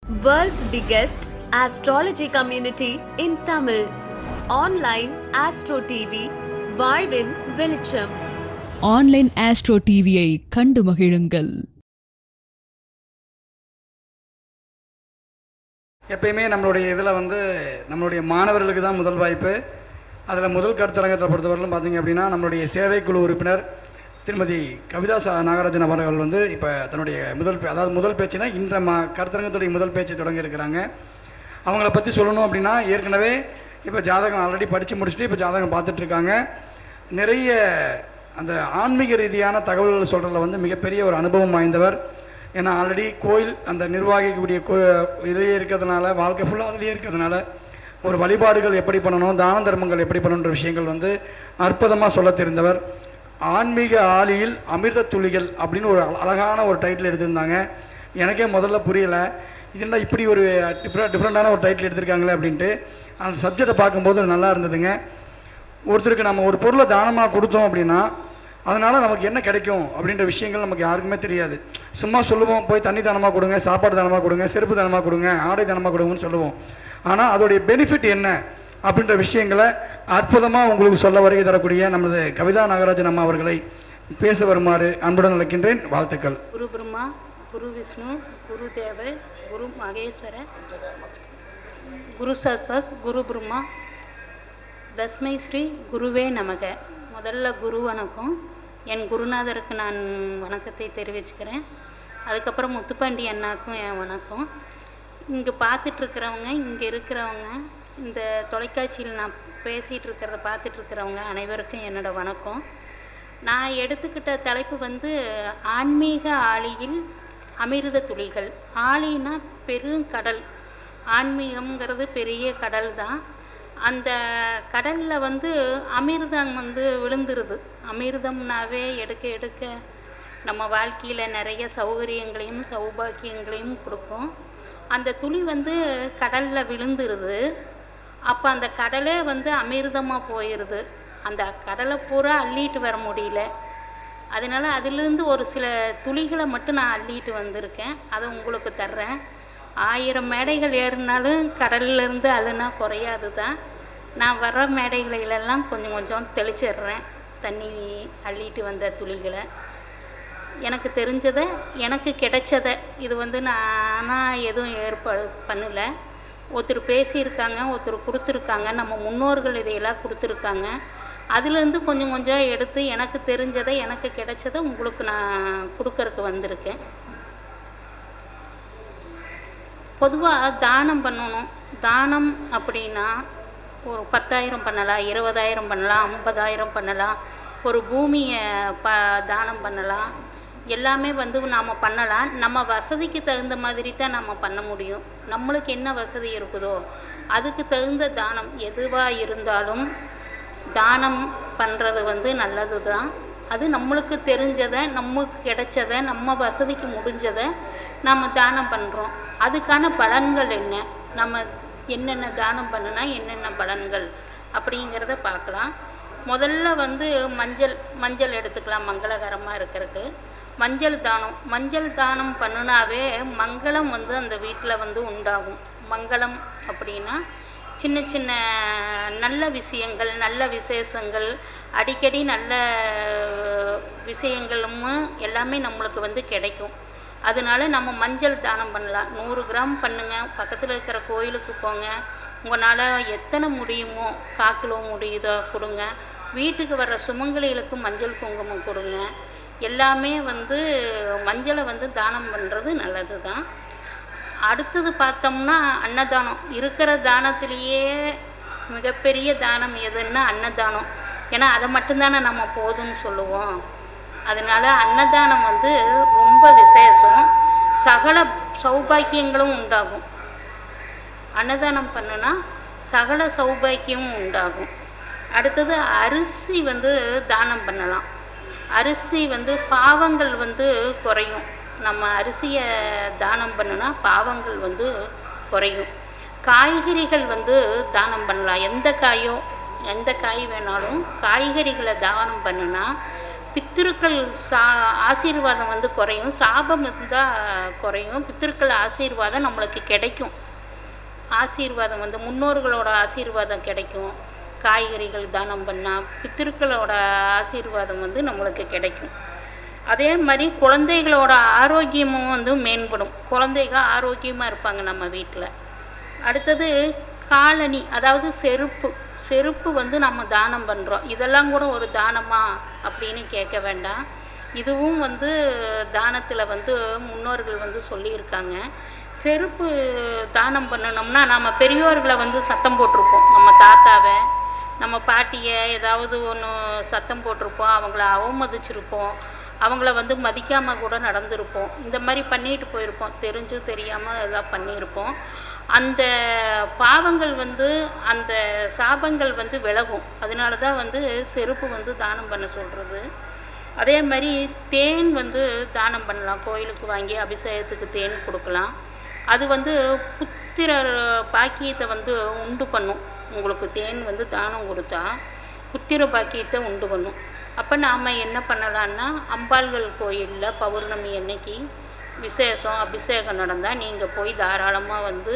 World's biggest astrology community in Tamil. Online Astro TV, வாழ்வின் வெளிச்சம் online astro டிவியை கண்டு மகிழுங்கள் எப்பயுமே நம்மளுடைய இதில் வந்து நம்மளுடைய மாணவர்களுக்கு தான் முதல் வாய்ப்பு அதில் முதல் கருத்தரங்கத்தை பொறுத்தவரையிலும் பார்த்தீங்க அப்படின்னா நம்மளுடைய சேவைக்குழு உறுப்பினர் திருமதி கவிதா சா நாகராஜன் அவர்கள் வந்து இப்போ தன்னுடைய முதல் பே- அதாவது முதல் பேச்சுனா இன்ற மா கருத்தரங்கத்துடைய முதல் பேச்சை தொடங்கி இருக்கிறாங்க அவங்கள பற்றி சொல்லணும் அப்படின்னா ஏற்கனவே இப்போ ஜாதகம் ஆல்ரெடி படித்து முடிச்சுட்டு இப்போ ஜாதகம் பார்த்துட்டு இருக்காங்க நிறைய அந்த ஆன்மீக ரீதியான தகவல்கள் சொல்கிறதுல வந்து மிகப்பெரிய ஒரு அனுபவம் வாய்ந்தவர் ஏன்னா ஆல்ரெடி கோயில் அந்த நிர்வாகிக்கக்கூடிய கோ இதிலேயே இருக்கிறதுனால வாழ்க்கை ஃபுல்லாக அதிலேயே இருக்கிறதுனால ஒரு வழிபாடுகள் எப்படி பண்ணணும் தான தர்மங்கள் எப்படி பண்ணணுன்ற விஷயங்கள் வந்து அற்புதமாக சொல்ல தெரிந்தவர் ஆன்மீக ஆளியில் அமிர்த துளிகள் அப்படின்னு ஒரு அழ- அழகான ஒரு டைட்டில் எடுத்திருந்தாங்க எனக்கே முதல்ல புரியலை இது என்ன இப்படி ஒரு டிஃப்ரெண்ட் டிஃப்ரெண்ட்டான ஒரு டைட்டில் எடுத்திருக்காங்களே அப்படின்ட்டு அந்த சப்ஜெக்டை பார்க்கும்போது நல்லா இருந்ததுங்க ஒருத்தருக்கு நம்ம ஒரு பொருளை தானமாக கொடுத்தோம் அப்படின்னா அதனால் நமக்கு என்ன கிடைக்கும் அப்படின்ற விஷயங்கள் நமக்கு யாருக்குமே தெரியாது சும்மா சொல்லுவோம் போய் தண்ணி தானமாக கொடுங்க சாப்பாடு தானமாக கொடுங்க செருப்பு தானமாக கொடுங்க ஆடை தானமாக கொடுங்கன்னு சொல்லுவோம் ஆனால் அதோடைய பெனிஃபிட் என்ன அப்படின்ற விஷயங்களை அற்புதமாக உங்களுக்கு சொல்ல வருகை தரக்கூடிய நமது கவிதா நாகராஜன் அம்மா அவர்களை பேச வருமாறு அன்புடன் அழைக்கின்றேன் வாழ்த்துக்கள் குரு பிரம்மா குரு விஷ்ணு குரு தேவ குரு மகேஸ்வர குரு சாஸ்தாத் குரு பிரம்மா தஸ்மை ஸ்ரீ குருவே நமக முதல்ல குரு வணக்கம் என் குருநாதருக்கு நான் வணக்கத்தை தெரிவிச்சுக்கிறேன் அதுக்கப்புறம் முத்துப்பாண்டி அண்ணாக்கும் என் வணக்கம் இங்கே பார்த்துட்ருக்கிறவங்க இங்கே இருக்கிறவங்க இந்த தொலைக்காட்சியில் நான் பேசிகிட்டு இருக்கிறத பார்த்துட்ருக்கிறவங்க அனைவருக்கும் என்னோட வணக்கம் நான் எடுத்துக்கிட்ட தலைப்பு வந்து ஆன்மீக ஆழியில் அமிர்த துளிகள் ஆழினா பெருங்கடல் ஆன்மீகம்ங்கிறது பெரிய கடல் தான் அந்த கடலில் வந்து அமிர்தம் வந்து விழுந்துருது அமிர்தம்னாவே எடுக்க எடுக்க நம்ம வாழ்க்கையில் நிறைய சௌகரியங்களையும் சௌபாக்கியங்களையும் கொடுக்கும் அந்த துளி வந்து கடலில் விழுந்துருது அப்போ அந்த கடலே வந்து அமிர்தமாக போயிடுது அந்த கடலை பூரா அள்ளிட்டு வர முடியல அதனால அதிலிருந்து ஒரு சில துளிகளை மட்டும் நான் அள்ளிட்டு வந்திருக்கேன் அதை உங்களுக்கு தர்றேன் ஆயிரம் மேடைகள் ஏறினாலும் கடல்ல இருந்து அள்ளுனா குறையாது தான் நான் வர்ற மேடைகளிலெல்லாம் கொஞ்சம் கொஞ்சம் தெளிச்சிடுறேன் தண்ணி அள்ளிட்டு வந்த துளிகளை எனக்கு தெரிஞ்சதை எனக்கு கிடைச்சதை இது வந்து நானாக எதுவும் ஏற்பாடு பண்ணல ஒருத்தர் பேசியிருக்காங்க ஒருத்தர் கொடுத்துருக்காங்க நம்ம முன்னோர்கள் இதையெல்லாம் கொடுத்துருக்காங்க அதுலேருந்து கொஞ்சம் கொஞ்சம் எடுத்து எனக்கு தெரிஞ்சதை எனக்கு கிடைச்சதை உங்களுக்கு நான் கொடுக்கறக்கு வந்திருக்கேன் பொதுவாக தானம் பண்ணணும் தானம் அப்படின்னா ஒரு பத்தாயிரம் பண்ணலாம் இருபதாயிரம் பண்ணலாம் ஐம்பதாயிரம் பண்ணலாம் ஒரு பூமியை ப தானம் பண்ணலாம் எல்லாமே வந்து நாம் பண்ணலாம் நம்ம வசதிக்கு தகுந்த மாதிரி தான் நம்ம பண்ண முடியும் நம்மளுக்கு என்ன வசதி இருக்குதோ அதுக்கு தகுந்த தானம் எதுவாக இருந்தாலும் தானம் பண்ணுறது வந்து நல்லது தான் அது நம்மளுக்கு தெரிஞ்சதை நமக்கு கிடைச்சதை நம்ம வசதிக்கு முடிஞ்சதை நம்ம தானம் பண்ணுறோம் அதுக்கான பலன்கள் என்ன நம்ம என்னென்ன தானம் பண்ணுனா என்னென்ன பலன்கள் அப்படிங்கிறத பார்க்கலாம் முதல்ல வந்து மஞ்சள் மஞ்சள் எடுத்துக்கலாம் மங்களகரமாக இருக்கிறதுக்கு மஞ்சள் தானம் மஞ்சள் தானம் பண்ணுனாவே மங்களம் வந்து அந்த வீட்டில் வந்து உண்டாகும் மங்களம் அப்படின்னா சின்ன சின்ன நல்ல விஷயங்கள் நல்ல விசேஷங்கள் அடிக்கடி நல்ல விஷயங்களும் எல்லாமே நம்மளுக்கு வந்து கிடைக்கும் அதனால நம்ம மஞ்சள் தானம் பண்ணலாம் நூறு கிராம் பண்ணுங்க பக்கத்தில் இருக்கிற கோயிலுக்கு போங்க உங்களால் எத்தனை முடியுமோ கால் கிலோ முடியுதோ கொடுங்க வீட்டுக்கு வர்ற சுமங்கலிகளுக்கு மஞ்சள் குங்குமம் கொடுங்க எல்லாமே வந்து மஞ்சளை வந்து தானம் பண்ணுறது நல்லது தான் அடுத்தது பார்த்தோம்னா அன்னதானம் இருக்கிற தானத்திலேயே மிகப்பெரிய தானம் எதுன்னா அன்னதானம் ஏன்னா அதை மட்டும்தானே நம்ம போதும்னு சொல்லுவோம் அதனால அன்னதானம் வந்து ரொம்ப விசேஷம் சகல சௌபாக்கியங்களும் உண்டாகும் அன்னதானம் பண்ணுனா சகல சௌபாக்கியமும் உண்டாகும் அடுத்தது அரிசி வந்து தானம் பண்ணலாம் அரிசி வந்து பாவங்கள் வந்து குறையும் நம்ம அரிசியை தானம் பண்ணுனா பாவங்கள் வந்து குறையும் காய்கறிகள் வந்து தானம் பண்ணலாம் எந்த காயோ எந்த காய் வேணாலும் காய்கறிகளை தானம் பண்ணுனா பித்திருக்கள் சா ஆசீர்வாதம் வந்து குறையும் சாபம் இருந்தால் குறையும் பித்திருக்கள் ஆசீர்வாதம் நம்மளுக்கு கிடைக்கும் ஆசீர்வாதம் வந்து முன்னோர்களோட ஆசீர்வாதம் கிடைக்கும் காய்கறிகள் தானம் பண்ணால் பித்திருக்களோட ஆசீர்வாதம் வந்து நம்மளுக்கு கிடைக்கும் அதே மாதிரி குழந்தைகளோட ஆரோக்கியமும் வந்து மேம்படும் குழந்தைக ஆரோக்கியமாக இருப்பாங்க நம்ம வீட்டில் அடுத்தது காலணி அதாவது செருப்பு செருப்பு வந்து நம்ம தானம் பண்ணுறோம் இதெல்லாம் கூட ஒரு தானமா அப்படின்னு கேட்க வேண்டாம் இதுவும் வந்து தானத்தில் வந்து முன்னோர்கள் வந்து சொல்லியிருக்காங்க செருப்பு தானம் பண்ணணும்னா நம்ம பெரியோர்களை வந்து சத்தம் போட்டிருப்போம் நம்ம தாத்தாவை நம்ம பாட்டியை ஏதாவது ஒன்று சத்தம் போட்டிருப்போம் அவங்கள அவமதிச்சிருப்போம் அவங்கள வந்து மதிக்காமல் கூட நடந்திருப்போம் இந்த மாதிரி பண்ணிட்டு போயிருப்போம் தெரிஞ்சும் தெரியாமல் எதாவது பண்ணியிருப்போம் அந்த பாவங்கள் வந்து அந்த சாபங்கள் வந்து விலகும் அதனால தான் வந்து செருப்பு வந்து தானம் பண்ண சொல்கிறது அதே மாதிரி தேன் வந்து தானம் பண்ணலாம் கோயிலுக்கு வாங்கி அபிஷேகத்துக்கு தேன் கொடுக்கலாம் அது வந்து புத்திரர் பாக்கியத்தை வந்து உண்டு பண்ணும் உங்களுக்கு தேன் வந்து தானம் கொடுத்தா புத்திர பாக்கியத்தை உண்டு பண்ணும் அப்போ நாம் என்ன பண்ணலான்னா அம்பாள்கள் கோயிலில் பௌர்ணமி அன்னைக்கு விசேஷம் அபிஷேகம் நடந்தால் நீங்கள் போய் தாராளமாக வந்து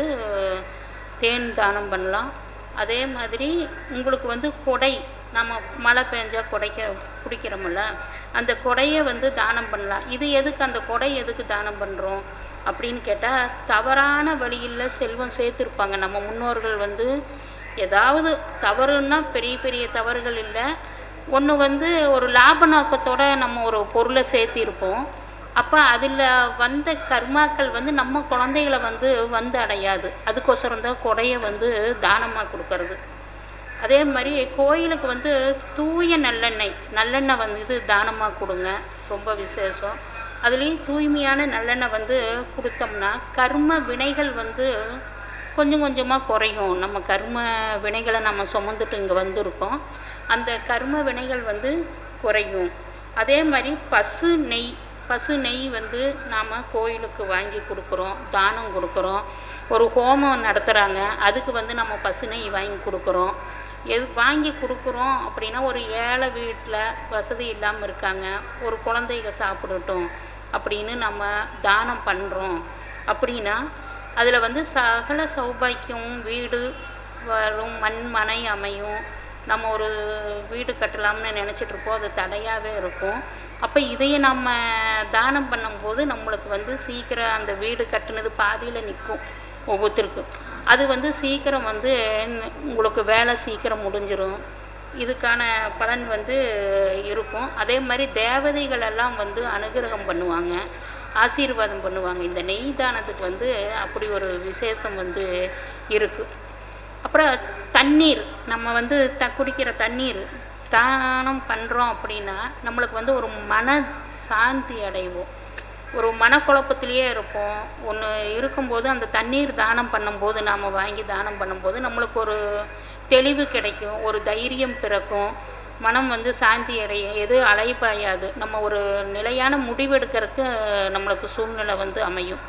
தேன் தானம் பண்ணலாம் அதே மாதிரி உங்களுக்கு வந்து கொடை நம்ம மழை பெஞ்சா கொடைக்க பிடிக்கிறோம்ல அந்த கொடையை வந்து தானம் பண்ணலாம் இது எதுக்கு அந்த கொடை எதுக்கு தானம் பண்ணுறோம் அப்படின்னு கேட்டால் தவறான வழியில் செல்வம் சேர்த்துருப்பாங்க நம்ம முன்னோர்கள் வந்து ஏதாவது தவறுன்னா பெரிய பெரிய தவறுகள் இல்லை ஒன்று வந்து ஒரு லாப நோக்கத்தோட நம்ம ஒரு பொருளை சேர்த்திருப்போம் அப்போ அதில் வந்த கர்மாக்கள் வந்து நம்ம குழந்தைகளை வந்து வந்து அடையாது அதுக்கோசரம் தான் கொடையை வந்து தானமாக கொடுக்கறது அதே மாதிரி கோயிலுக்கு வந்து தூய நல்லெண்ணெய் நல்லெண்ணெய் வந்து இது தானமாக கொடுங்க ரொம்ப விசேஷம் அதுலேயும் தூய்மையான நல்லெண்ணெய் வந்து கொடுத்தோம்னா கர்ம வினைகள் வந்து கொஞ்சம் கொஞ்சமாக குறையும் நம்ம கர்ம வினைகளை நம்ம சுமந்துட்டு இங்கே வந்திருக்கோம் அந்த கர்ம வினைகள் வந்து குறையும் அதே மாதிரி பசு நெய் பசு நெய் வந்து நாம் கோயிலுக்கு வாங்கி கொடுக்குறோம் தானம் கொடுக்குறோம் ஒரு ஹோமம் நடத்துகிறாங்க அதுக்கு வந்து நம்ம பசு நெய் வாங்கி கொடுக்குறோம் எது வாங்கி கொடுக்குறோம் அப்படின்னா ஒரு ஏழை வீட்டில் வசதி இல்லாமல் இருக்காங்க ஒரு குழந்தைங்க சாப்பிடட்டும் அப்படின்னு நம்ம தானம் பண்ணுறோம் அப்படின்னா அதில் வந்து சகல சௌபாக்கியம் வீடு வரும் மண் மனை அமையும் நம்ம ஒரு வீடு கட்டலாம்னு நினச்சிட்டு இருப்போம் அது தடையாகவே இருக்கும் அப்போ இதையே நம்ம தானம் பண்ணும்போது நம்மளுக்கு வந்து சீக்கிரம் அந்த வீடு கட்டுனது பாதியில் நிற்கும் ஒவ்வொருத்தருக்கும் அது வந்து சீக்கிரம் வந்து ந- உங்களுக்கு வேலை சீக்கிரம் முடிஞ்சிரும் இதுக்கான பலன் வந்து இருக்கும் அதே மாதிரி தேவதைகள் எல்லாம் வந்து அனுகிரகம் பண்ணுவாங்க ஆசீர்வாதம் பண்ணுவாங்க இந்த நெய் தானத்துக்கு வந்து அப்படி ஒரு விசேஷம் வந்து இருக்குது அப்புறம் தண்ணீர் நம்ம வந்து த குடிக்கிற தண்ணீர் தானம் பண்ணுறோம் அப்படின்னா நம்மளுக்கு வந்து ஒரு மன சாந்தி அடைவோம் ஒரு மனக்குழப்பத்திலேயே இருப்போம் ஒன்று இருக்கும்போது அந்த தண்ணீர் தானம் பண்ணும்போது நாம் வாங்கி தானம் பண்ணும்போது நம்மளுக்கு ஒரு தெளிவு கிடைக்கும் ஒரு தைரியம் பிறக்கும் மனம் வந்து சாந்தி அடையும் எது அலைபாயாது நம்ம ஒரு நிலையான முடிவெடுக்கிறதுக்கு நம்மளுக்கு சூழ்நிலை வந்து அமையும்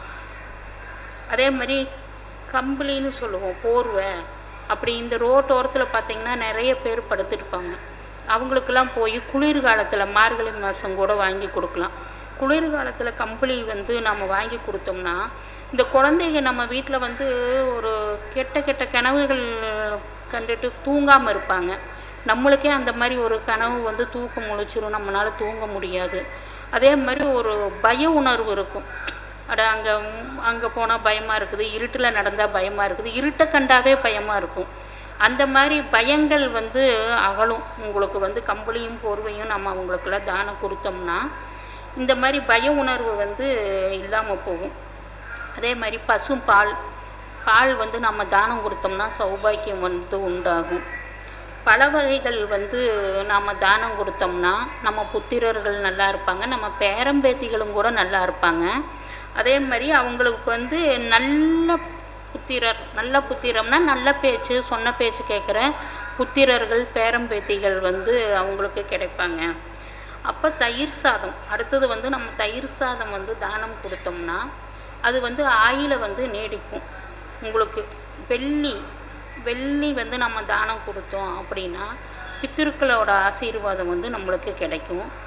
அதே மாதிரி கம்பளின்னு சொல்லுவோம் போர்வை அப்படி இந்த ரோட்டோரத்தில் பார்த்தீங்கன்னா நிறைய பேர் படுத்துருப்பாங்க அவங்களுக்கெல்லாம் போய் குளிர்காலத்தில் மார்கழி மாதம் கூட வாங்கி கொடுக்கலாம் குளிர்காலத்தில் கம்பளி வந்து நம்ம வாங்கி கொடுத்தோம்னா இந்த குழந்தைங்க நம்ம வீட்டில் வந்து ஒரு கெட்ட கெட்ட கனவுகள் கண்டுட்டு தூங்காமல் இருப்பாங்க நம்மளுக்கே அந்த மாதிரி ஒரு கனவு வந்து தூக்கம் முழிச்சிரும் நம்மளால் தூங்க முடியாது அதே மாதிரி ஒரு பய உணர்வு இருக்கும் அட அங்கே அங்கே போனால் பயமாக இருக்குது இருட்டில் நடந்தால் பயமாக இருக்குது இருட்டை கண்டாவே பயமாக இருக்கும் அந்த மாதிரி பயங்கள் வந்து அகலும் உங்களுக்கு வந்து கம்பளியும் போர்வையும் நம்ம அவங்களுக்கெல்லாம் தானம் கொடுத்தோம்னா இந்த மாதிரி பய உணர்வு வந்து இல்லாமல் போகும் அதே மாதிரி பசும் பால் பால் வந்து நம்ம தானம் கொடுத்தோம்னா சௌபாக்கியம் வந்து உண்டாகும் பல வகைகள் வந்து நாம் தானம் கொடுத்தோம்னா நம்ம புத்திரர்கள் நல்லா இருப்பாங்க நம்ம பேரம்பேத்திகளும் கூட நல்லா இருப்பாங்க அதே மாதிரி அவங்களுக்கு வந்து நல்ல புத்திரர் நல்ல புத்திரம்னா நல்ல பேச்சு சொன்ன பேச்சு கேட்குற புத்திரர்கள் பேரம்பேத்திகள் வந்து அவங்களுக்கு கிடைப்பாங்க அப்போ தயிர் சாதம் அடுத்தது வந்து நம்ம தயிர் சாதம் வந்து தானம் கொடுத்தோம்னா அது வந்து ஆயில வந்து நீடிக்கும் உங்களுக்கு வெள்ளி வெள்ளி வந்து நம்ம தானம் கொடுத்தோம் அப்படின்னா பித்திருக்களோட ஆசீர்வாதம் வந்து நம்மளுக்கு கிடைக்கும்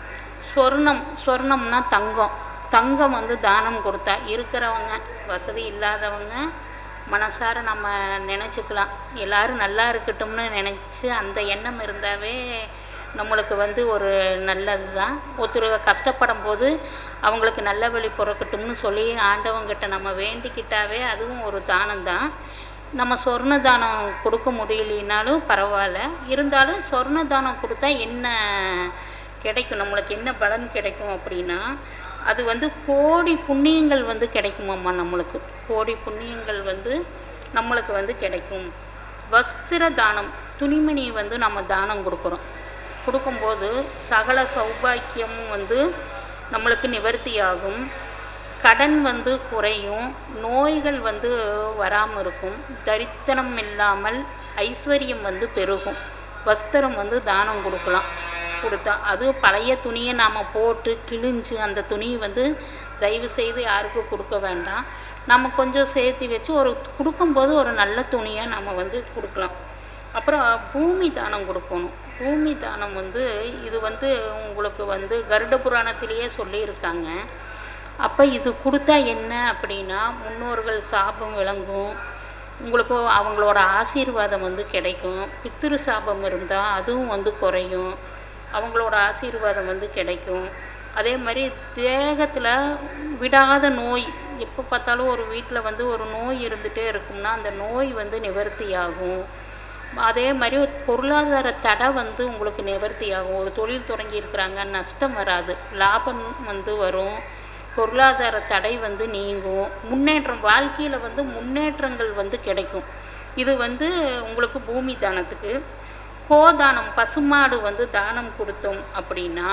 சொர்ணம் சொர்ணம்னா தங்கம் தங்கம் வந்து தானம் கொடுத்தா இருக்கிறவங்க வசதி இல்லாதவங்க மனசார நம்ம நினச்சிக்கலாம் எல்லாரும் நல்லா இருக்கட்டும்னு நினச்சி அந்த எண்ணம் இருந்தாவே நம்மளுக்கு வந்து ஒரு நல்லது தான் ஒருத்தர் கஷ்டப்படும் போது அவங்களுக்கு நல்ல வழி பிறக்கட்டும்னு சொல்லி ஆண்டவங்கிட்ட நம்ம வேண்டிக்கிட்டாவே அதுவும் ஒரு தானம் தான் நம்ம சொர்ண தானம் கொடுக்க முடியலைனாலும் பரவாயில்ல இருந்தாலும் சொர்ண தானம் கொடுத்தா என்ன கிடைக்கும் நம்மளுக்கு என்ன பலன் கிடைக்கும் அப்படின்னா அது வந்து கோடி புண்ணியங்கள் வந்து கிடைக்குமாம்மா நம்மளுக்கு கோடி புண்ணியங்கள் வந்து நம்மளுக்கு வந்து கிடைக்கும் வஸ்திர தானம் துணிமணி வந்து நம்ம தானம் கொடுக்குறோம் கொடுக்கும்போது சகல சௌபாக்கியமும் வந்து நம்மளுக்கு நிவர்த்தியாகும் கடன் வந்து குறையும் நோய்கள் வந்து வராமல் இருக்கும் தரித்திரம் இல்லாமல் ஐஸ்வர்யம் வந்து பெருகும் வஸ்திரம் வந்து தானம் கொடுக்கலாம் கொடுத்தா அதுவும் பழைய துணியை நாம் போட்டு கிழிஞ்சு அந்த துணியை வந்து தயவு செய்து யாருக்கும் கொடுக்க வேண்டாம் நம்ம கொஞ்சம் சேர்த்து வச்சு ஒரு கொடுக்கும்போது ஒரு நல்ல துணியை நம்ம வந்து கொடுக்கலாம் அப்புறம் பூமி தானம் கொடுக்கணும் பூமி தானம் வந்து இது வந்து உங்களுக்கு வந்து கருட புராணத்திலேயே சொல்லியிருக்காங்க அப்போ இது கொடுத்தா என்ன அப்படின்னா முன்னோர்கள் சாபம் விளங்கும் உங்களுக்கு அவங்களோட ஆசீர்வாதம் வந்து கிடைக்கும் பித்திரு சாபம் இருந்தால் அதுவும் வந்து குறையும் அவங்களோட ஆசீர்வாதம் வந்து கிடைக்கும் அதே மாதிரி தேகத்தில் விடாத நோய் எப்போ பார்த்தாலும் ஒரு வீட்டில் வந்து ஒரு நோய் இருந்துகிட்டே இருக்கும்னா அந்த நோய் வந்து நிவர்த்தியாகும் அதே மாதிரி ஒரு பொருளாதார தடை வந்து உங்களுக்கு நிவர்த்தியாகும் ஒரு தொழில் தொடங்கி இருக்கிறாங்க நஷ்டம் வராது லாபம் வந்து வரும் பொருளாதார தடை வந்து நீங்கும் முன்னேற்றம் வாழ்க்கையில் வந்து முன்னேற்றங்கள் வந்து கிடைக்கும் இது வந்து உங்களுக்கு பூமி தானத்துக்கு கோதானம் பசுமாடு வந்து தானம் கொடுத்தோம் அப்படின்னா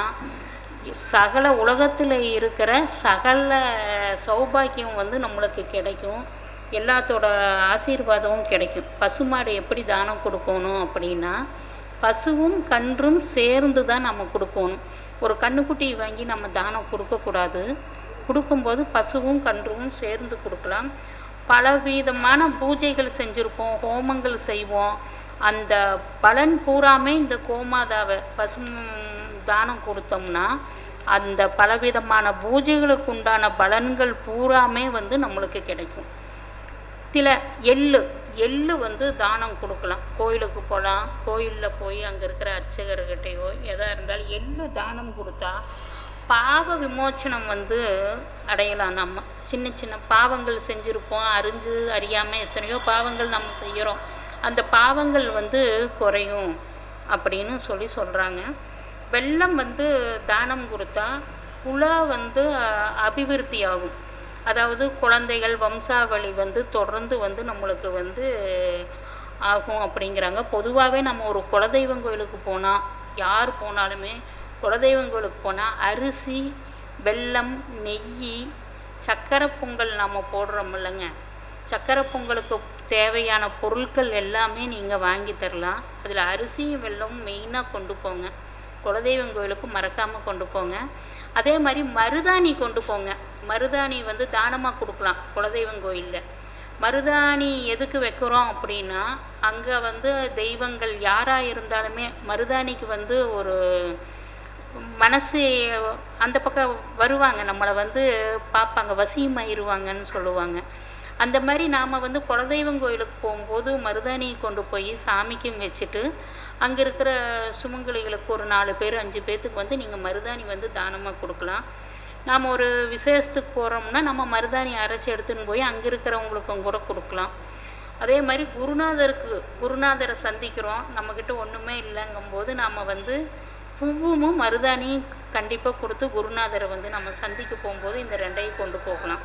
சகல உலகத்தில் இருக்கிற சகல சௌபாக்கியம் வந்து நம்மளுக்கு கிடைக்கும் எல்லாத்தோட ஆசீர்வாதமும் கிடைக்கும் பசுமாடு எப்படி தானம் கொடுக்கணும் அப்படின்னா பசுவும் கன்றும் சேர்ந்து தான் நம்ம கொடுக்கணும் ஒரு கன்றுக்குட்டி வாங்கி நம்ம தானம் கொடுக்கக்கூடாது கொடுக்கும்போது பசுவும் கன்றும் சேர்ந்து கொடுக்கலாம் பலவிதமான பூஜைகள் செஞ்சுருப்போம் ஹோமங்கள் செய்வோம் அந்த பலன் பூராமே இந்த கோமாதாவை பசு தானம் கொடுத்தோம்னா அந்த பலவிதமான பூஜைகளுக்கு உண்டான பலன்கள் பூராமே வந்து நம்மளுக்கு கிடைக்கும் சில எள்ளு எள்ளு வந்து தானம் கொடுக்கலாம் கோயிலுக்கு போகலாம் கோயிலில் போய் அங்கே இருக்கிற அர்ச்சகர்கிட்டயோ எதாக இருந்தாலும் எள்ளு தானம் கொடுத்தா பாவ விமோச்சனம் வந்து அடையலாம் நம்ம சின்ன சின்ன பாவங்கள் செஞ்சுருப்போம் அறிஞ்சு அறியாமல் எத்தனையோ பாவங்கள் நம்ம செய்கிறோம் அந்த பாவங்கள் வந்து குறையும் அப்படின்னு சொல்லி சொல்கிறாங்க வெள்ளம் வந்து தானம் கொடுத்தா குல வந்து அஹ், அபிவிருத்தி ஆகும் அதாவது குழந்தைகள் வம்சாவளி வந்து தொடர்ந்து வந்து நம்மளுக்கு வந்து ஆகும் அப்படிங்கிறாங்க பொதுவாகவே நம்ம ஒரு குலதெய்வம் கோயிலுக்கு போனால் யார் போனாலுமே குலதெய்வம் கோயிலுக்கு போனால் அரிசி வெல்லம் நெய் சக்கரை பொங்கல் நம்ம போடுறோம் இல்லைங்க சக்கரை பொங்கலுக்கு தேவையான பொருட்கள் எல்லாமே நீங்கள் வாங்கி தரலாம் அதில் அரிசியும் வெல்லமும் மெயினாக கொண்டு போங்க குலதெய்வம் கோயிலுக்கு மறக்காமல் கொண்டு போங்க அதே மாதிரி மருதாணி கொண்டு போங்க மருதாணி வந்து தானமாக கொடுக்கலாம் குலதெய்வம் கோயிலில் மருதாணி எதுக்கு வைக்கிறோம் அப்படின்னா அங்கே வந்து தெய்வங்கள் யாராக இருந்தாலுமே மருதாணிக்கு வந்து ஒரு மனசு அந்த பக்கம் வருவாங்க நம்மளை வந்து பார்ப்பாங்க வசியமாயிருவாங்கன்னு சொல்லுவாங்க அந்த மாதிரி நாம் வந்து குலதெய்வம் கோயிலுக்கு போகும்போது மருதாணி கொண்டு போய் சாமிக்கும் வச்சுட்டு அங்கே இருக்கிற சுமங்கலிகளுக்கு ஒரு நாலு பேர் அஞ்சு பேர்த்துக்கு வந்து நீங்கள் மருதாணி வந்து தானமாக கொடுக்கலாம் நாம் ஒரு விசேஷத்துக்கு போகிறோம்னா நம்ம மருதாணி அரைச்சி எடுத்துன்னு போய் அங்கே இருக்கிறவங்களுக்கும் கூட கொடுக்கலாம் அதே மாதிரி குருநாதருக்கு குருநாதரை சந்திக்கிறோம் நம்மக்கிட்ட ஒன்றுமே இல்லைங்கும்போது நாம் வந்து பூவும் மருதாணியும் கண்டிப்பாக கொடுத்து குருநாதரை வந்து நம்ம சந்திக்க போகும்போது இந்த ரெண்டையும் கொண்டு போகலாம்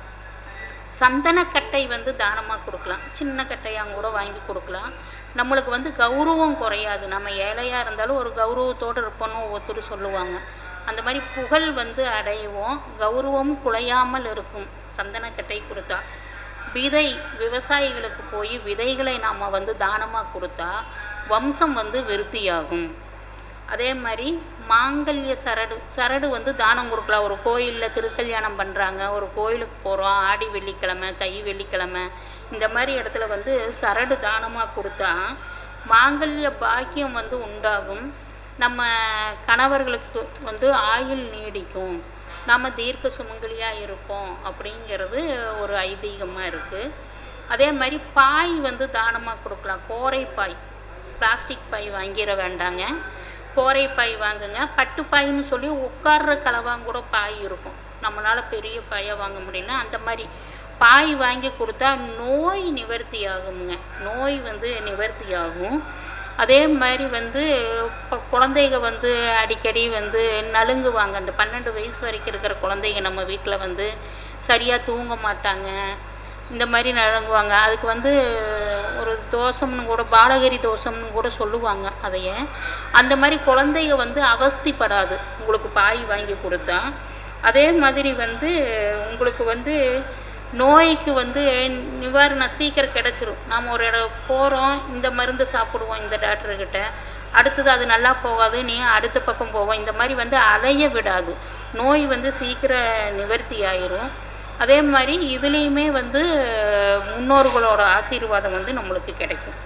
சந்தனக்கட்டை வந்து தானமாக கொடுக்கலாம் சின்ன கட்டையாக கூட வாங்கி கொடுக்கலாம் நம்மளுக்கு வந்து கௌரவம் குறையாது நம்ம ஏழையாக இருந்தாலும் ஒரு கௌரவத்தோடு இருப்போம்னு ஒவ்வொருத்தர் சொல்லுவாங்க அந்த மாதிரி புகழ் வந்து அடைவோம் கௌரவம் குலையாமல் இருக்கும் சந்தனக்கட்டை கொடுத்தா விதை விவசாயிகளுக்கு போய் விதைகளை நாம் வந்து தானமாக கொடுத்தா வம்சம் வந்து விருத்தியாகும் அதே மாதிரி மாங்கல்ய சரடு சரடு வந்து தானம் கொடுக்கலாம் ஒரு கோயிலில் திருக்கல்யாணம் பண்ணுறாங்க ஒரு கோயிலுக்கு போகிறோம் ஆடி வெள்ளிக்கிழமை தை வெள்ளிக்கிழமை இந்த மாதிரி இடத்துல வந்து சரடு தானமாக கொடுத்தா மாங்கல்ய பாக்கியம் வந்து உண்டாகும் நம்ம கணவர்களுக்கு வந்து ஆயுள் நீடிக்கும் நாம் தீர்க்க சுமங்கலியாக இருப்போம் அப்படிங்கிறது ஒரு ஐதீகமாக இருக்குது அதே மாதிரி பாய் வந்து தானமாக கொடுக்கலாம் கோரை பாய் பிளாஸ்டிக் பாய் வாங்கிட வேண்டாங்க கோரை பாய் வாங்குங்க பட்டு பாய்ன்னு சொல்லி உட்கார்ற கலவாங்க பாய் இருக்கும் நம்மளால் பெரிய பாயை வாங்க முடியல அந்த மாதிரி பாய் வாங்கி கொடுத்தா நோய் நிவர்த்தி ஆகுங்க நோய் வந்து நிவர்த்தி ஆகும் அதே மாதிரி வந்து இப்போ குழந்தைங்க வந்து அடிக்கடி வந்து நலுங்குவாங்க அந்த பன்னெண்டு வயசு வரைக்கும் இருக்கிற குழந்தைங்க நம்ம வீட்டில் வந்து சரியாக தூங்க மாட்டாங்க இந்த மாதிரி நலங்குவாங்க அதுக்கு வந்து ஒரு தோஷம்னு கூட பாலகரி தோஷம்னு கூட சொல்லுவாங்க அதைய அந்த மாதிரி குழந்தைங்க வந்து அவஸ்திப்படாது உங்களுக்கு பாய் வாங்கி கொடுத்தா அதே மாதிரி வந்து உங்களுக்கு வந்து நோய்க்கு வந்து நிவாரணம் சீக்கிரம் கிடச்சிரும் நாம் ஒரு இடம் போகிறோம் இந்த மருந்து சாப்பிடுவோம் இந்த டாக்டர்கிட்ட அடுத்தது அது நல்லா போகாது நீ அடுத்த பக்கம் போவோம் இந்த மாதிரி வந்து அலைய விடாது நோய் வந்து சீக்கிரம் நிவர்த்தி ஆயிரும் அதே மாதிரி இதுலேயுமே வந்து முன்னோர்களோட ஆசீர்வாதம் வந்து நம்மளுக்கு கிடைக்கும்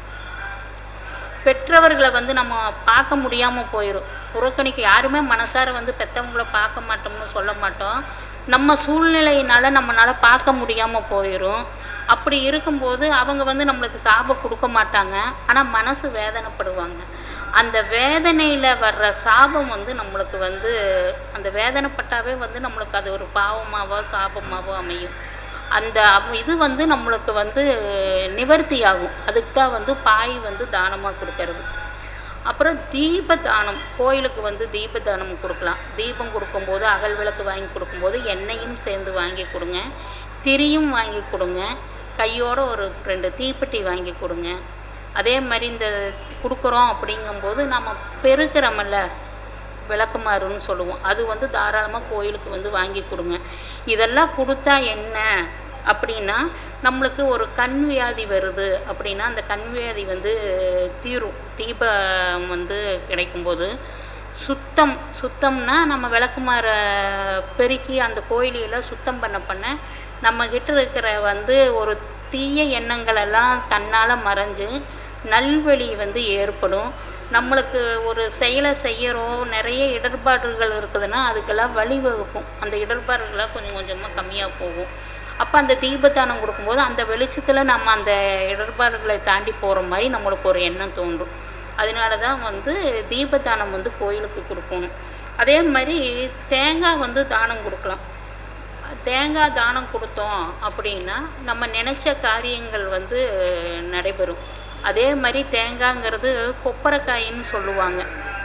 பெற்றவர்களை வந்து நம்ம பார்க்க முடியாமல் போயிடும் புறக்கணிக்க யாருமே மனசார வந்து பெற்றவங்கள பார்க்க மாட்டோம்னு சொல்ல மாட்டோம் நம்ம சூழ்நிலையினால நம்மளால் பார்க்க முடியாமல் போயிடும் அப்படி இருக்கும்போது அவங்க வந்து நம்மளுக்கு சாபம் கொடுக்க மாட்டாங்க ஆனால் மனசு வேதனைப்படுவாங்க அந்த வேதனையில் வர்ற சாபம் வந்து நம்மளுக்கு வந்து அந்த வேதனைப்பட்டாவே வந்து நம்மளுக்கு அது ஒரு பாவமாவோ சாபமாவோ அமையும் அந்த அவ- இது வந்து நம்மளுக்கு வந்து நிவர்த்தி ஆகும் அதுக்கு தான் வந்து பாய் வந்து தானமாக கொடுக்கறது அப்புறம் தீப தானம் கோயிலுக்கு வந்து தீப தானம் கொடுக்கலாம் தீபம் கொடுக்கும்போது அகல் விளக்கு வாங்கி கொடுக்கும்போது எண்ணெயும் சேர்ந்து வாங்கி கொடுங்க திரியும் வாங்கி கொடுங்க கையோட ஒரு ரெண்டு தீப்பெட்டி வாங்கி கொடுங்க அதே மாதிரி இந்த கொடுக்குறோம் அப்படிங்கும்போது நம்ம பெருக்கிறோமல்ல விளக்குமாறுன்னு சொல்லுவோம் அது வந்து தாராளமாக கோயிலுக்கு வந்து வாங்கி கொடுங்க இதெல்லாம் கொடுத்தா என்ன அப்படின்னா நம்மளுக்கு ஒரு கண் வியாதி வருது அப்படின்னா அந்த கண் வியாதி வந்து தீரும் தீபம் வந்து கிடைக்கும்போது சுத்தம் சுத்தம்னா நம்ம விளக்குமாற பெருக்கி அந்த கோயிலையெல்லாம் சுத்தம் பண்ண பண்ண நம்ம கிட்ட இருக்கிற வந்து ஒரு தீய எண்ணங்கள் எல்லாம் தன்னால் மறைஞ்சு நல்வழி வந்து ஏற்படும் நம்மளுக்கு ஒரு செயலை செய்யறோம் நிறைய இடர்பாடுகள் இருக்குதுன்னா அதுக்கெல்லாம் வழிவகுக்கும் அந்த இடர்பாடுகள்லாம் கொஞ்சம் கொஞ்சமாக கம்மியாக போகும் அப்போ அந்த தீபதானம் கொடுக்கும்போது அந்த வெளிச்சத்தில் நம்ம அந்த இடர்பாடுகளை தாண்டி போகிற மாதிரி நம்மளுக்கு ஒரு எண்ணம் தோன்றும் அதனால தான் வந்து தீபதானம் வந்து கோயிலுக்கு கொடுக்கணும் அதே மாதிரி தேங்காய் வந்து தானம் கொடுக்கலாம் தேங்காய் தானம் கொடுத்தோம் அப்படின்னா நம்ம நினச்ச காரியங்கள் வந்து நடைபெறும் அதே மாதிரி தேங்காய்ங்கிறது கொப்பரைக்காயின்னு சொல்லுவாங்க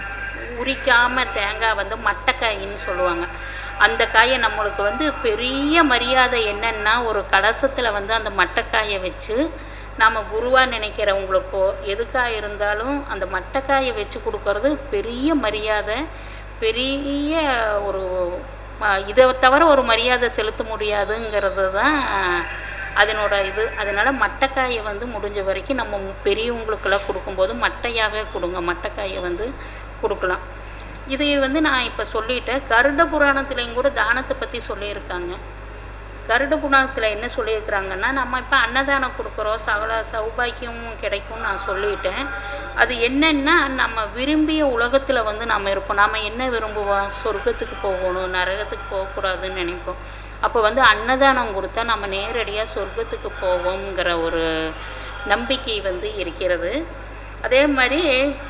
உரிக்காம தேங்காய் வந்து மட்டைக்காயின்னு சொல்லுவாங்க அந்த காயை நம்மளுக்கு வந்து பெரிய மரியாதை என்னன்னா ஒரு கலசத்தில் வந்து அந்த மட்டைக்காயை வச்சு நாம் குருவாக நினைக்கிறவங்களுக்கோ எதுக்காக இருந்தாலும் அந்த மட்டைக்காயை வச்சு கொடுக்கறது பெரிய மரியாதை பெரிய ஒரு அஹ், இதை தவிர ஒரு மரியாதை செலுத்த முடியாதுங்கிறது தான் அதனோட இது அதனால மட்டைக்காயை வந்து முடிஞ்ச வரைக்கும் நம்ம பெரியவங்களுக்கெல்லாம் கொடுக்கும்போது மட்டையாகவே கொடுங்க மட்டைக்காயை வந்து கொடுக்கலாம் இதை வந்து நான் இப்போ சொல்லிட்டேன் கருட புராணத்துலேயும் கூட தானத்தை பற்றி சொல்லியிருக்காங்க கருட புராணத்தில் என்ன சொல்லியிருக்கிறாங்கன்னா நம்ம இப்போ அன்னதானம் கொடுக்குறோம் சகல சௌபாக்கியமும் கிடைக்கும்னு நான் சொல்லிட்டேன் அது என்னன்னா நம்ம விரும்பிய உலகத்தில் வந்து நம்ம இருப்போம் நாம் என்ன விரும்புவோம் சொர்க்கத்துக்கு போகணும் நரகத்துக்கு போகக்கூடாதுன்னு நினைப்போம் அப்போ வந்து அன்னதானம் கொடுத்தா நம்ம நேரடியாக சொர்க்கத்துக்கு போவோங்கிற ஒரு நம்பிக்கை வந்து இருக்கிறது அதே மாதிரி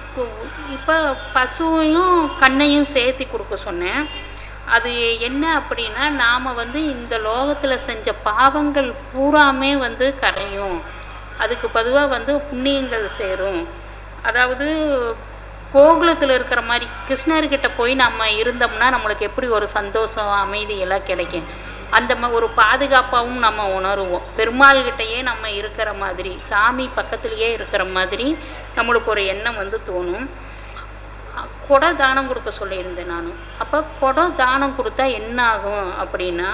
இப்போ பசுவையும் கண்ணையும் சேர்த்து கொடுக்க சொன்னேன் அது என்ன அப்படின்னா நாம் வந்து இந்த லோகத்தில் செஞ்ச பாவங்கள் பூராமே வந்து கரையும் அதுக்கு பொதுவாக வந்து புண்ணியங்கள் சேரும் அதாவது கோகுலத்தில் இருக்கிற மாதிரி கிருஷ்ணர்கிட்ட போய் நம்ம இருந்தோம்னா நம்மளுக்கு எப்படி ஒரு சந்தோஷம் அமைதி எல்லாம் கிடைக்கும் அந்த மா ஒரு பாதுகாப்பாகவும் நம்ம உணருவோம் பெருமாள்கிட்டயே நம்ம இருக்கிற மாதிரி சாமி பக்கத்துலேயே இருக்கிற மாதிரி நம்மளுக்கு ஒரு எண்ணம் வந்து தோணும் கொடை தானம் கொடுக்க சொல்லியிருந்தேன் நான் அப்போ கொடை தானம் கொடுத்தா என்ன ஆகும் அப்படின்னா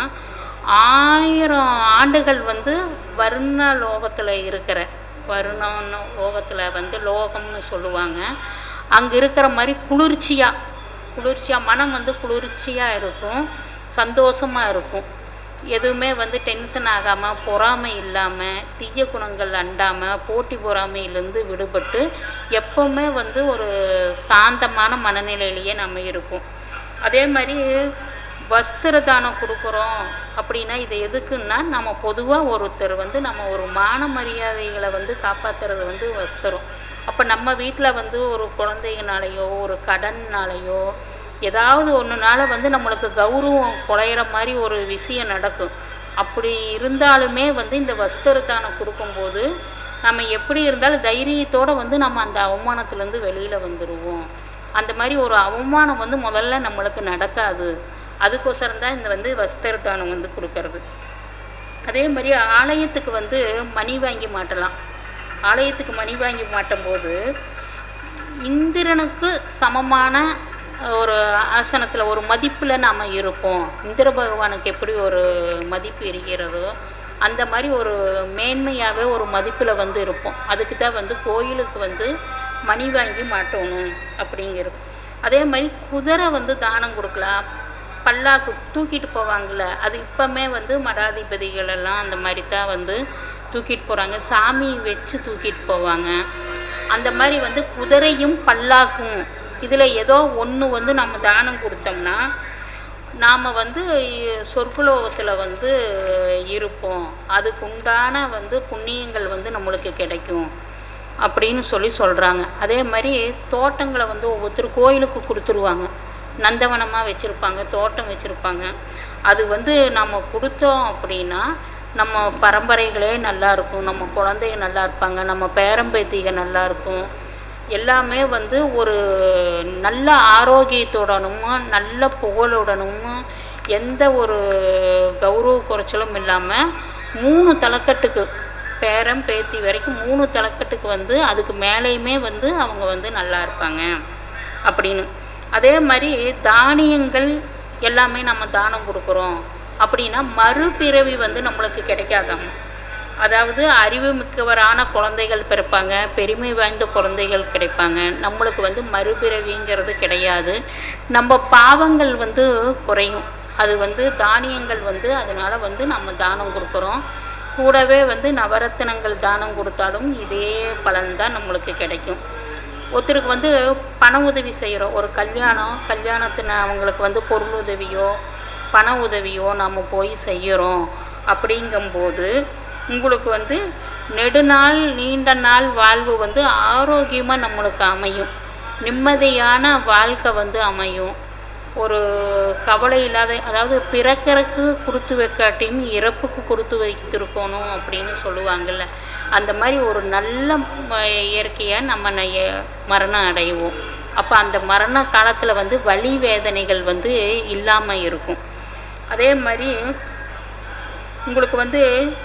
ஆயிரம் ஆண்டுகள் வந்து வர்ண லோகத்தில் இருக்கிற வருணம்னு லோகத்தில் வந்து லோகம்னு சொல்லுவாங்க அங்கே இருக்கிற மாதிரி குளிர்ச்சியாக குளிர்ச்சியாக மனம் வந்து குளிர்ச்சியாக இருக்கும் சந்தோஷமாக இருக்கும் எதுவுமே வந்து டென்ஷன் ஆகாமல் பொறாமை இல்லாமல் தீய குணங்கள் அண்டாமல் போட்டி பொறாமையிலேருந்து விடுபட்டு எப்போவுமே வந்து ஒரு சாந்தமான மனநிலையிலேயே நம்ம இருப்போம் அதே மாதிரி வஸ்திர தானம் கொடுக்குறோம் அப்படின்னா இது எதுக்குன்னா நம்ம பொதுவாக ஒருத்தர் வந்து நம்ம ஒரு மான மரியாதைகளை வந்து காப்பாற்றுறது வந்து வஸ்திரம் அப்போ நம்ம வீட்டில் வந்து ஒரு குழந்தைங்கனாலேயோ ஒரு கடன்னாலேயோ ஏதாவது ஒன்றுனால வந்து நம்மளுக்கு கௌரவம் குறையிற மாதிரி ஒரு விஷயம் நடக்கும் அப்படி இருந்தாலுமே வந்து இந்த வஸ்திர தானம் கொடுக்கும்போது நம்ம எப்படி இருந்தாலும் தைரியத்தோடு வந்து நம்ம அந்த அவமானத்துலேருந்து வெளியில் வந்துடுவோம் அந்த மாதிரி ஒரு அவமானம் வந்து முதல்ல நம்மளுக்கு நடக்காது அதுக்கோசரம் தான் இந்த வந்து வஸ்திர தானம் வந்து கொடுக்கறது அதே மாதிரி ஆலயத்துக்கு வந்து மணி வாங்கி மாட்டலாம் ஆலயத்துக்கு மணி வாங்கி மாட்டும்போது இந்திரனுக்கு சமமான ஒரு ஆசனத்தில் ஒரு மதிப்பில் நாம் இருப்போம் இந்திர பகவானுக்கு எப்படி ஒரு மதிப்பு இருக்கிறதோ அந்த மாதிரி ஒரு மேன்மையாகவே ஒரு மதிப்பில் வந்து இருப்போம் அதுக்கு தான் வந்து கோயிலுக்கு வந்து மணி வாங்கி மாட்டணும் அப்படிங்கிறது அதே மாதிரி குதிரை வந்து தானம் கொடுக்கலாம் பல்லாக்கு தூக்கிட்டு போவாங்கள்ல அது இப்போமே வந்து மடாதிபதிகள் எல்லாம் அந்த மாதிரி தான் வந்து தூக்கிட்டு போகிறாங்க சாமி வச்சு தூக்கிட்டு போவாங்க அந்த மாதிரி வந்து குதிரையும் பல்லாக்கும் இதில் ஏதோ ஒன்று வந்து நம்ம தானம் கொடுத்தோம்னா நாம் வந்து சொர்க்குலோகத்தில் வந்து இருப்போம் அதுக்கு உண்டான வந்து புண்ணியங்கள் வந்து நம்மளுக்கு கிடைக்கும் அப்படின்னு சொல்லி சொல்கிறாங்க அதே மாதிரி தோட்டங்களை வந்து ஒவ்வொருத்தர் கோயிலுக்கு கொடுத்துருவாங்க நந்தவனமாக வச்சுருப்பாங்க தோட்டம் வச்சுருப்பாங்க அது வந்து நம்ம கொடுத்தோம் அப்படின்னா நம்ம பரம்பரைகளே நல்லா இருக்கும் நம்ம குழந்தைங்க நல்லா இருப்பாங்க நம்ம பேரம்பேத்திக நல்லா இருக்கும் எல்லாமே வந்து ஒரு நல்ல ஆரோக்கியத்துடனும் நல்ல புகழுடனும் எந்த ஒரு கௌரவ குறைச்சலும் இல்லாமல் மூணு தலைக்கட்டுக்கு பேரன் பேத்தி வரைக்கும் மூணு தலைக்கட்டுக்கு வந்து அதுக்கு மேலேயுமே வந்து அவங்க வந்து நல்லா இருப்பாங்க அப்படின்னு அதே மாதிரி தானியங்கள் எல்லாமே நம்ம தானம் கொடுக்குறோம் அப்படின்னா மறுபிறவி வந்து நம்மளுக்கு கிடைக்காதாம் அதாவது அறிவு மிக்கவரான குழந்தைகள் பிறப்பாங்க பெருமை வாய்ந்த குழந்தைகள் கிடைப்பாங்க நம்மளுக்கு வந்து மறுபிறவிங்கிறது கிடையாது நம்ம பாவங்கள் வந்து குறையும் அது வந்து தானியங்கள் வந்து அதனால வந்து நம்ம தானம் கொடுக்குறோம் கூடவே வந்து நவரத்தினங்கள் தானம் கொடுத்தாலும் இதே பலன் தான் நம்மளுக்கு கிடைக்கும் ஒருத்தருக்கு வந்து பண உதவி செய்கிறோம் ஒரு கல்யாணம் கல்யாணத்தின அவங்களுக்கு வந்து பொருள் உதவியோ பண உதவியோ நம்ம போய் செய்கிறோம் அப்படிங்கும்போது உங்களுக்கு வந்து நெடுநாள் நீண்ட நாள் வாழ்வு வந்து ஆரோக்கியமாக நம்மளுக்கு அமையும் நிம்மதியான வாழ்க்கை வந்து அமையும் ஒரு கவலை இல்லாத அதாவது பிறக்கறக்கு கொடுத்து வைக்காட்டியும் இறப்புக்கு கொடுத்து வைத்திருக்கணும் அப்படின்னு சொல்லுவாங்கள்ல அந்த மாதிரி ஒரு நல்ல ம- இயற்கையாக நம்ம ந- மரணம் அடைவோம் அப்போ அந்த மரண காலத்தில் வந்து வலி வேதனைகள் வந்து இல்லாமல் இருக்கும் அதே மாதிரி உங்களுக்கு வந்து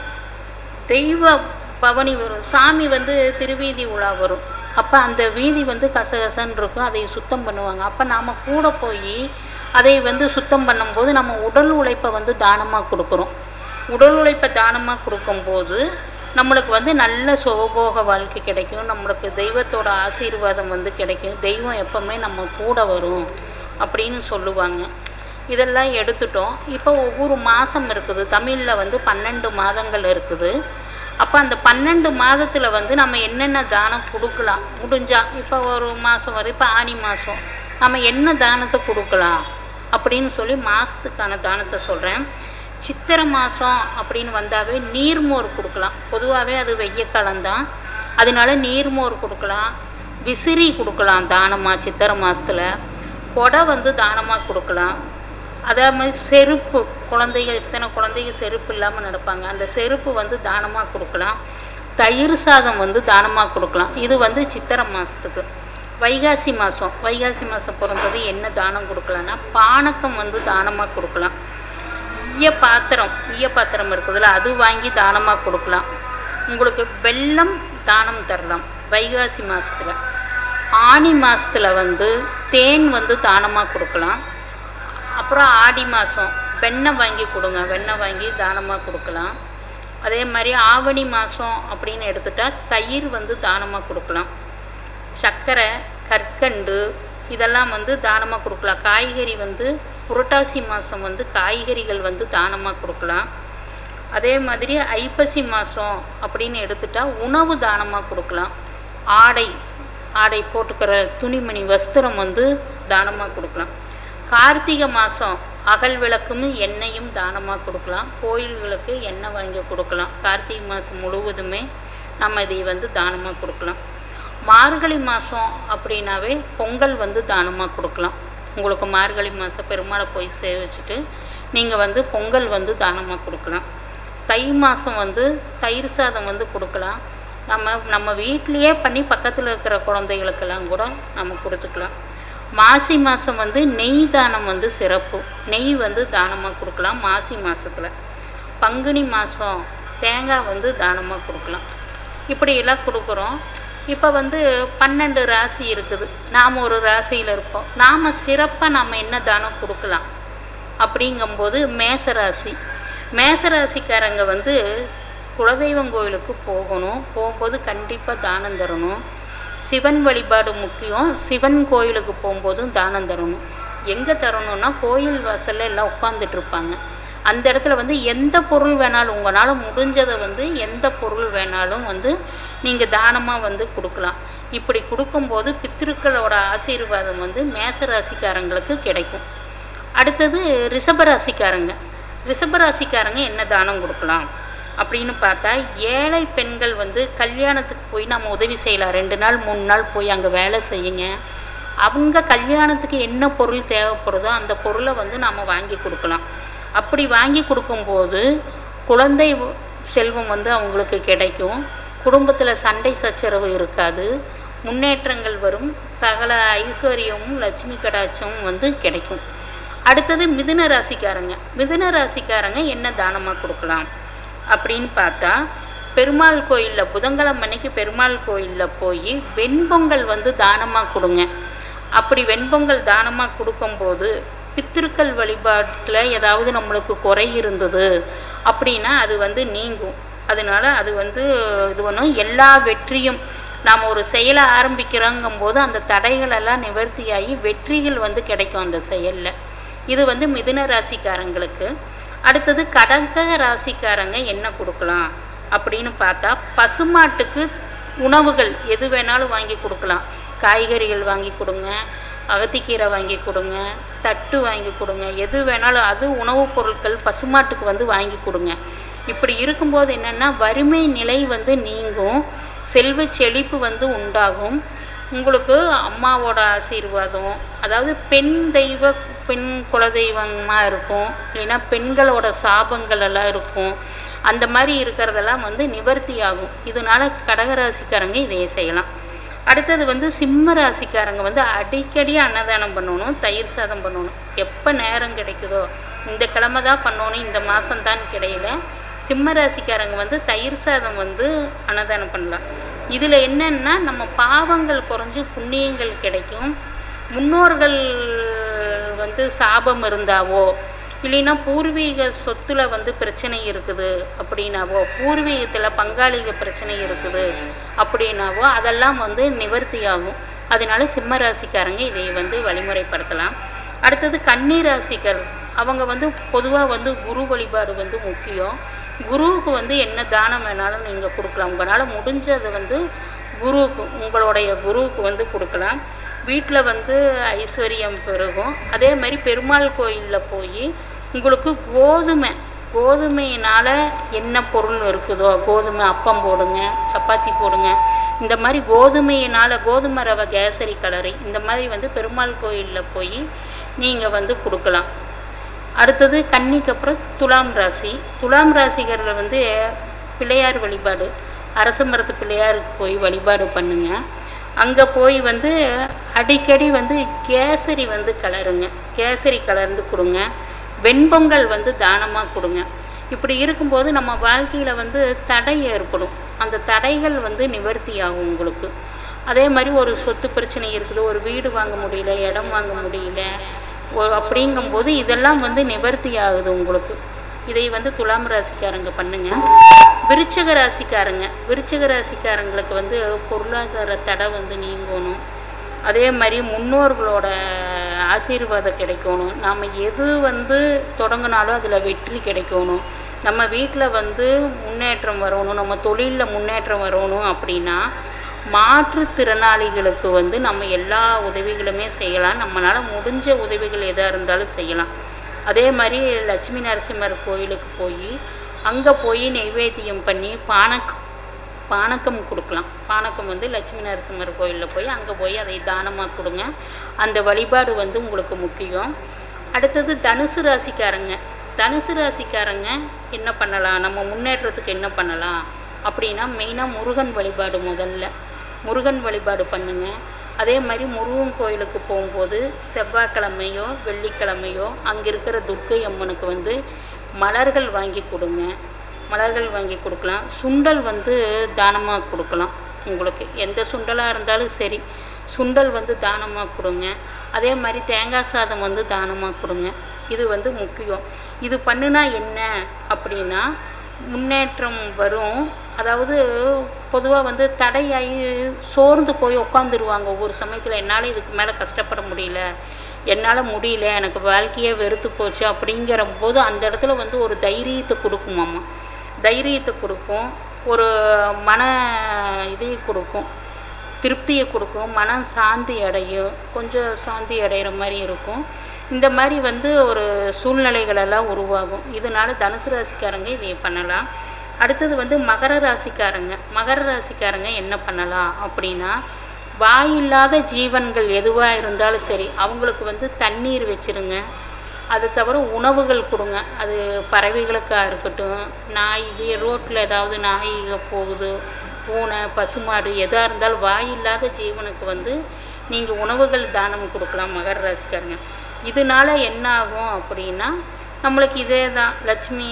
தெய்வ பவனி வரும் சாமி வந்து திருவீதி உலா வரும் அப்போ அந்த வீதி வந்து கசகசன்னு இருக்கும் அதை சுத்தம் பண்ணுவாங்க அப்போ நாம் கூட போய் அதை வந்து சுத்தம் பண்ணும்போது நம்ம உடல் உழைப்பை வந்து தானமாக கொடுக்குறோம் உடல் உழைப்பை தானமாக கொடுக்கும்போது நம்மளுக்கு வந்து நல்ல சுகபோக வாழ்க்கை கிடைக்கும் நம்மளுக்கு தெய்வத்தோட ஆசீர்வாதம் வந்து கிடைக்கும் தெய்வம் எப்பவுமே நம்ம கூட வரும் அப்படின்னு சொல்லுவாங்க இதெல்லாம் எடுத்துட்டோம் இப்போ ஒவ்வொரு மாதம் இருக்குது தமிழில் வந்து பன்னெண்டு மாதங்கள் இருக்குது அப்போ அந்த பன்னெண்டு மாதத்தில் வந்து நம்ம என்னென்ன தானம் கொடுக்கலாம் முடிஞ்சா இப்போ ஒரு மாதம் வரும் இப்போ ஆனி மாதம் நம்ம என்ன தானத்தை கொடுக்கலாம் அப்படின்னு சொல்லி மாதத்துக்கான தானத்தை சொல்கிறேன் சித்திரை மாதம் அப்படின்னு வந்தாவே நீர்மோர் கொடுக்கலாம் பொதுவாகவே அது வெய்ய காலம்தான் அதனால நீர்மோர் கொடுக்கலாம் விசிறி கொடுக்கலாம் தானமாக சித்திரை மாதத்தில் கொடை வந்து தானமாக கொடுக்கலாம் அதே மாதிரி செருப்பு குழந்தைகள் இத்தனை குழந்தைங்க செருப்பு இல்லாமல் நடப்பாங்க அந்த செருப்பு வந்து தானமாக கொடுக்கலாம் தயிர் சாதம் வந்து தானமாக கொடுக்கலாம் இது வந்து சித்திரை மாதத்துக்கு வைகாசி மாதம் வைகாசி மாதம் பிறந்தது என்ன தானம் கொடுக்கலான்னா பானக்கம் வந்து தானமாக கொடுக்கலாம் ஈய பாத்திரம் ஈய பாத்திரம் இருக்குதுல்ல அது வாங்கி தானமாக கொடுக்கலாம் உங்களுக்கு வெல்லம் தானம் தரலாம் வைகாசி மாதத்தில் ஆனி மாதத்தில் வந்து தேன் வந்து தானமாக கொடுக்கலாம் அப்புறம் ஆடி மாதம் வெண்ணெய் வாங்கி கொடுங்க வெண்ணெய் வாங்கி தானமாக கொடுக்கலாம் அதே மாதிரி ஆவணி மாதம் அப்படின்னு எடுத்துட்டா தயிர் வந்து தானமாக கொடுக்கலாம் சர்க்கரை கற்கண்டு இதெல்லாம் வந்து தானமாக கொடுக்கலாம் காய்கறி வந்து புரட்டாசி மாதம் வந்து காய்கறிகள் வந்து தானமாக கொடுக்கலாம் அதே மாதிரி ஐப்பசி மாதம் அப்படின்னு எடுத்துட்டா உணவு தானமாக கொடுக்கலாம் ஆடை ஆடை போட்டுக்கிற துணிமணி வஸ்திரம் வந்து தானமாக கொடுக்கலாம் கார்த்திகை மாதம் அகல் விளக்கும் எண்ணெயும் தானமாக கொடுக்கலாம் கோயில்களுக்கு எண்ணெய் வாங்கி கொடுக்கலாம் கார்த்திகை மாதம் முழுவதுமே நம்ம இதை வந்து தானமாக கொடுக்கலாம் மார்கழி மாதம் அப்படின்னாவே பொங்கல் வந்து தானமாக கொடுக்கலாம் உங்களுக்கு மார்கழி மாதம் பெருமாளை போய் சேவிச்சுட்டு நீங்கள் வந்து பொங்கல் வந்து தானமாக கொடுக்கலாம் தை மாதம் வந்து தயிர் சாதம் வந்து கொடுக்கலாம் நம்ம நம்ம வீட்டிலையே பண்ணி பக்கத்தில் இருக்கிற குழந்தைகளுக்கெல்லாம் கூட நம்ம கொடுத்துக்கலாம் மாசி மாதம் வந்து நெய் தானம் வந்து சிறப்பு நெய் வந்து தானமாக கொடுக்கலாம் மாசி மாதத்தில் பங்குனி மாதம் தேங்காய் வந்து தானமாக கொடுக்கலாம் இப்படியெல்லாம் கொடுக்குறோம் இப்போ வந்து பன்னெண்டு ராசி இருக்குது நாம் ஒரு ராசியில் இருப்போம் நாம் சிறப்பாக நம்ம என்ன தானம் கொடுக்கலாம் அப்படிங்கும்போது மேசராசி மேசராசிக்காரங்க வந்து குலதெய்வம் கோயிலுக்கு போகணும் போகும்போது கண்டிப்பாக தானம் தரணும் சிவன் வழிபாடு முக்கியம் சிவன் கோயிலுக்கு போகும்போதும் தானம் தரணும் எங்கே தரணும்னா கோயில் வாசல்ல எல்லாம் உட்காந்துட்டு இருப்பாங்க அந்த இடத்துல வந்து எந்த பொருள் வேணாலும் உங்களால் முடிஞ்சதை வந்து எந்த பொருள் வேணாலும் வந்து நீங்கள் தானமாக வந்து கொடுக்கலாம் இப்படி கொடுக்கும்போது பித்திருக்களோட ஆசீர்வாதம் வந்து மேசராசிக்காரங்களுக்கு கிடைக்கும் அடுத்தது ரிஷபராசிக்காரங்க ரிஷபராசிக்காரங்க என்ன தானம் கொடுக்கலாம் அப்படின்னு பார்த்தா ஏழை பெண்கள் வந்து கல்யாணத்துக்கு போய் நம்ம உதவி செய்யலாம் ரெண்டு நாள் மூணு நாள் போய் அங்கே வேலை செய்யுங்க அவங்க கல்யாணத்துக்கு என்ன பொருள் தேவைப்படுதோ அந்த பொருளை வந்து நம்ம வாங்கி கொடுக்கலாம் அப்படி வாங்கி கொடுக்கும்போது குழந்தை செல்வம் வந்து அவங்களுக்கு கிடைக்கும் குடும்பத்தில் சண்டை சச்சரவு இருக்காது முன்னேற்றங்கள் வரும் சகல ஐஸ்வர்யமும் லட்சுமி கடாட்சமும் வந்து கிடைக்கும் அடுத்தது மிதுன ராசிக்காரங்க மிதுன ராசிக்காரங்க என்ன தானமாக கொடுக்கலாம் அப்படின்னு பார்த்தா பெருமாள் கோயிலில் புதன்கிழமை அன்னைக்கு பெருமாள் கோயிலில் போய் வெண்பொங்கல் வந்து தானமாக கொடுங்க அப்படி வெண்பொங்கல் தானமாக கொடுக்கும்போது பித்திருக்கள் வழிபாட்டில் ஏதாவது நம்மளுக்கு குறை இருந்தது அப்படின்னா அது வந்து நீங்கும் அதனால அது வந்து இது பண்ணும் எல்லா வெற்றியும் நாம் ஒரு செயலை ஆரம்பிக்கிறோங்கும்போது அந்த தடைகள் எல்லாம் நிவர்த்தியாகி வெற்றிகள் வந்து கிடைக்கும் அந்த செயலில் இது வந்து மிதுன ராசிக்காரங்களுக்கு அடுத்தது கடக ராசிக்காரங்க என்ன கொடுக்கலாம் அப்படின்னு பார்த்தா பசுமாட்டுக்கு உணவுகள் எது வேணாலும் வாங்கி கொடுக்கலாம் காய்கறிகள் வாங்கி கொடுங்க அகத்திக்கீரை வாங்கி கொடுங்க தட்டு வாங்கி கொடுங்க எது வேணாலும் அது உணவுப் பொருட்கள் பசுமாட்டுக்கு வந்து வாங்கி கொடுங்க இப்படி இருக்கும்போது என்னென்னா வறுமை நிலை வந்து நீங்கும் செல்வ செழிப்பு வந்து உண்டாகும் உங்களுக்கு அம்மாவோட ஆசீர்வாதம் அதாவது பெண் தெய்வ பெண் குலதெய்வமாக இருக்கும் இல்லைன்னா பெண்களோட சாபங்கள் எல்லாம் இருக்கும் அந்த மாதிரி இருக்கிறதெல்லாம் வந்து நிவர்த்தி ஆகும் இதனால கடகராசிக்காரங்க இதை செய்யலாம் அடுத்தது வந்து சிம்ம ராசிக்காரங்க வந்து அடிக்கடி அன்னதானம் பண்ணணும் தயிர் சாதம் பண்ணணும் எப்போ நேரம் கிடைக்குதோ இந்த கிழமை தான் பண்ணணும் இந்த மாதம் தான் கிடையல சிம்ம ராசிக்காரங்க வந்து தயிர் சாதம் வந்து அன்னதானம் பண்ணலாம் இதில் என்னன்னா நம்ம பாவங்கள் குறைஞ்சு புண்ணியங்கள் கிடைக்கும் முன்னோர்கள் வந்து சாபம் இருந்தாவோ இல்லைன்னா பூர்வீக சொத்துல வந்து பிரச்சனை இருக்குது அப்படின்னாவோ பூர்வீகத்தில் பங்காளிக பிரச்சனை இருக்குது அப்படின்னாவோ அதெல்லாம் வந்து நிவர்த்தி ஆகும் அதனால சிம்ம ராசிக்காரங்க இதை வந்து வழிமுறைப்படுத்தலாம் அடுத்தது கன்னி ராசிகள் அவங்க வந்து பொதுவாக வந்து குரு வழிபாடு வந்து முக்கியம் குருவுக்கு வந்து என்ன தானம் வேணாலும் நீங்கள் கொடுக்கலாம் உங்களால் முடிஞ்சதை வந்து குருவுக்கு உங்களுடைய குருவுக்கு வந்து கொடுக்கலாம் வீட்டில் வந்து ஐஸ்வர்யம் பெருகும் அதே மாதிரி பெருமாள் கோயிலில் போய் உங்களுக்கு கோதுமை கோதுமையினால் என்ன பொருள் இருக்குதோ கோதுமை அப்பம் போடுங்க சப்பாத்தி போடுங்க இந்த மாதிரி கோதுமையினால் கோதுமை ரவை கேசரி கலரி இந்த மாதிரி வந்து பெருமாள் கோயிலில் போய் நீங்கள் வந்து கொடுக்கலாம் அடுத்தது கன்னிக்கு அப்புறம் துலாம் ராசி துலாம் ராசிகரில் வந்து பிள்ளையார் வழிபாடு அரச மரத்து பிள்ளையாருக்கு போய் வழிபாடு பண்ணுங்க அங்கே போய் வந்து அடிக்கடி வந்து கேசரி வந்து கலருங்க கேசரி கலர்ந்து கொடுங்க வெண்பொங்கல் வந்து தானமாக கொடுங்க இப்படி இருக்கும்போது நம்ம வாழ்க்கையில் வந்து தடை ஏற்படும் அந்த தடைகள் வந்து நிவர்த்தி ஆகும் உங்களுக்கு அதே மாதிரி ஒரு சொத்து பிரச்சனை இருக்குது ஒரு வீடு வாங்க முடியல இடம் வாங்க முடியல ஒரு அப்படிங்கும்போது இதெல்லாம் வந்து நிவர்த்தி ஆகுது உங்களுக்கு இதை வந்து துலாம் ராசிக்காரங்க பண்ணுங்க விருச்சக ராசிக்காரங்க விருச்சக ராசிக்காரங்களுக்கு வந்து பொருளாதார தடை வந்து நீங்கணும் அதே மாதிரி முன்னோர்களோட ஆசீர்வாதம் கிடைக்கணும் நாம் எது வந்து தொடங்கினாலும் அதில் வெற்றி கிடைக்கணும் நம்ம வீட்டில் வந்து முன்னேற்றம் வரணும் நம்ம தொழிலில் முன்னேற்றம் வரணும் அப்படின்னா மாற்றுத்திறனாளிகளுக்கு வந்து நம்ம எல்லா உதவிகளுமே செய்யலாம் நம்மளால் முடிஞ்ச உதவிகள் எதாக இருந்தாலும் செய்யலாம் அதே மாதிரி லட்சுமி நரசிம்மர் கோயிலுக்கு போய் அங்கே போய் நெய்வேத்தியம் பண்ணி பானக்கம் பானக்கம் கொடுக்கலாம் பானக்கம் வந்து லட்சுமி நரசிம்மர் கோயிலில் போய் அங்கே போய் அதை தானமாக கொடுங்க அந்த வழிபாடு வந்து உங்களுக்கு முக்கியம் அடுத்தது தனுசு ராசிக்காரங்க தனுசு ராசிக்காரங்க என்ன பண்ணலாம் நம்ம முன்னேற்றத்துக்கு என்ன பண்ணலாம் அப்படின்னா மெயினாக முருகன் வழிபாடு முதல்ல முருகன் வழிபாடு பண்ணுங்க அதே மாதிரி முருகன் கோயிலுக்கு போகும்போது செவ்வாய்க்கிழமையோ வெள்ளிக்கிழமையோ அங்கே இருக்கிற துர்க்கை அம்மனுக்கு வந்து மலர்கள் வாங்கி கொடுங்க மலர்கள் வாங்கி கொடுக்கலாம் சுண்டல் வந்து தானமாக கொடுக்கலாம் உங்களுக்கு எந்த சுண்டலாக இருந்தாலும் சரி சுண்டல் வந்து தானமாக கொடுங்க அதே மாதிரி தேங்காய் சாதம் வந்து தானமாக கொடுங்க இது வந்து முக்கியம் இது பண்ணுனா என்ன அப்படின்னா முன்னேற்றம் வரும் அதாவது பொதுவாக வந்து தடையாகி சோர்ந்து போய் உட்காந்துருவாங்க ஒவ்வொரு சமயத்தில் என்னால் இதுக்கு மேலே கஷ்டப்பட முடியல என்னால் முடியல எனக்கு வாழ்க்கையே வெறுத்து போச்சு அப்படிங்கிற போது அந்த இடத்துல வந்து ஒரு தைரியத்தை கொடுக்குமாம்மா தைரியத்தை கொடுக்கும் ஒரு மன இதை கொடுக்கும் திருப்தியை கொடுக்கும் மனம் சாந்தி அடையும் கொஞ்சம் சாந்தி அடைகிற மாதிரி இருக்கும் இந்த மாதிரி வந்து ஒரு சூழ்நிலைகளெல்லாம் உருவாகும் இதனால தனுசு ராசிக்காரங்க இதை பண்ணலாம் அடுத்தது வந்து மகர ராசிக்காரங்க மகர ராசிக்காரங்க என்ன பண்ணலாம் அப்படின்னா வாயில்லாத ஜீவன்கள் எதுவாக இருந்தாலும் சரி அவங்களுக்கு வந்து தண்ணீர் வச்சிருங்க அது தவிர உணவுகள் கொடுங்க அது பறவைகளுக்காக இருக்கட்டும் நாய் ரோட்டில் ஏதாவது நாய் போகுது பூனை பசுமாடு எதாக இருந்தாலும் வாயில்லாத ஜீவனுக்கு வந்து நீங்கள் உணவுகள் தானம் கொடுக்கலாம் மகர ராசிக்காரங்க இதனால என்ன ஆகும் அப்படின்னா நம்மளுக்கு இதே தான் லட்சுமி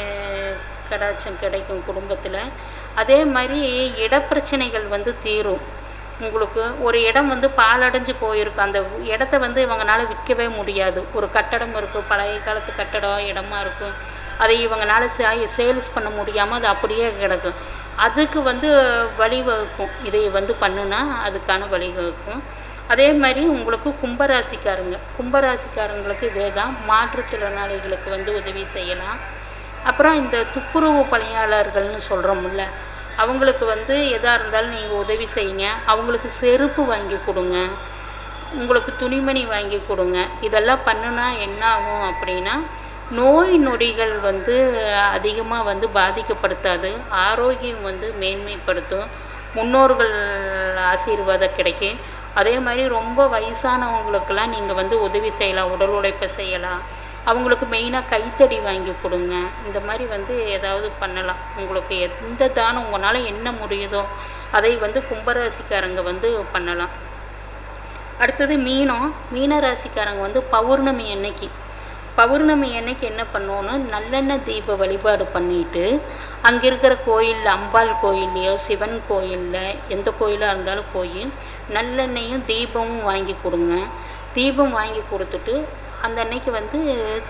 கடாட்சம் கிடைக்கும் குடும்பத்தில் அதே மாதிரி இடப்பிரச்சனைகள் வந்து தீரும் உங்களுக்கு ஒரு இடம் வந்து பாலடைஞ்சு போயிருக்கு அந்த இடத்த வந்து இவங்கனால விற்கவே முடியாது ஒரு கட்டடம் இருக்குது பழைய காலத்து கட்டடம் இடமா இருக்கும் அதை இவங்கனால சேல்ஸ் பண்ண முடியாமல் அது அப்படியே கிடக்கும் அதுக்கு வந்து வழிவகுக்கும் இதை வந்து பண்ணுனா அதுக்கான வழிவகுக்கும் அதே மாதிரி உங்களுக்கு கும்பராசிக்காரங்க கும்பராசிக்காரங்களுக்கு இதே தான் மாற்றுத்திறனாளிகளுக்கு வந்து உதவி செய்யலாம் அப்புறம் இந்த துப்புரவு பணியாளர்கள்னு சொல்கிறோம்ல அவங்களுக்கு வந்து எதாக இருந்தாலும் நீங்கள் உதவி செய்யுங்க அவங்களுக்கு செருப்பு வாங்கி கொடுங்க உங்களுக்கு துணிமணி வாங்கி கொடுங்க இதெல்லாம் பண்ணுனா என்ன ஆகும் அப்படின்னா நோய் நொடிகள் வந்து அதிகமாக வந்து பாதிக்கப்படுத்தாது ஆரோக்கியம் வந்து மேன்மைப்படுத்தும் முன்னோர்கள் ஆசீர்வாதம் கிடைக்கும் அதே மாதிரி ரொம்ப வயசானவங்களுக்கெல்லாம் நீங்கள் வந்து உதவி செய்யலாம் உடல் உழைப்பை செய்யலாம் அவங்களுக்கு மெயினாக கைத்தடி வாங்கி கொடுங்க இந்த மாதிரி வந்து ஏதாவது பண்ணலாம் உங்களுக்கு எந்த தானம் உங்களால் என்ன முடியுதோ அதை வந்து கும்பராசிக்காரங்க வந்து பண்ணலாம் அடுத்தது மீனம் மீன ராசிக்காரங்க வந்து பௌர்ணமி அன்னைக்கு பௌர்ணமி அன்னைக்கு என்ன பண்ணுவோன்னு நல்லெண்ணெய் தீப வழிபாடு பண்ணிட்டு அங்கே இருக்கிற கோயிலில் அம்பாள் கோயில்லையோ சிவன் கோயிலில் எந்த கோயிலாக இருந்தாலும் போய் நல்லெண்ணெயும் தீபமும் வாங்கி கொடுங்க தீபம் வாங்கி கொடுத்துட்டு அந்த அன்னைக்கு வந்து